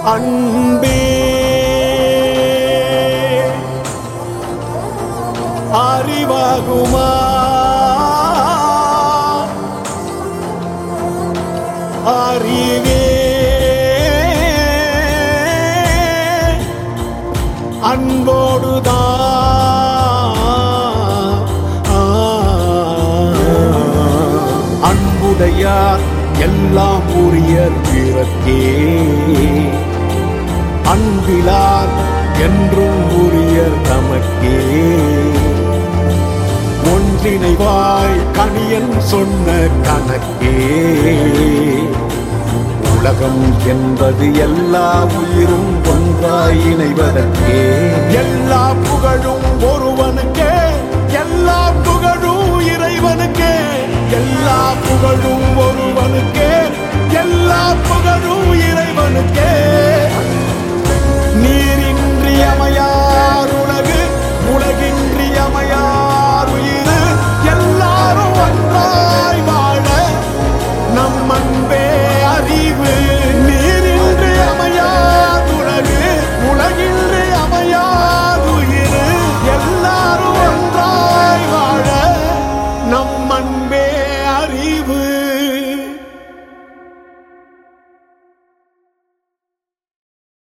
அன்பே அறிவாகுமா அறிவே அன்போடுதான் அன்புடையார் எல்லாம் உரியர் பிறக்கே அன்பிலார் என்றும் உரியர் தமக்கே ஒன்றிணைவாய் கணியன் சொன்ன கணக்கே உலகம் என்பது எல்லா உயிரும் ஒன்றாய் இணைவதற்கே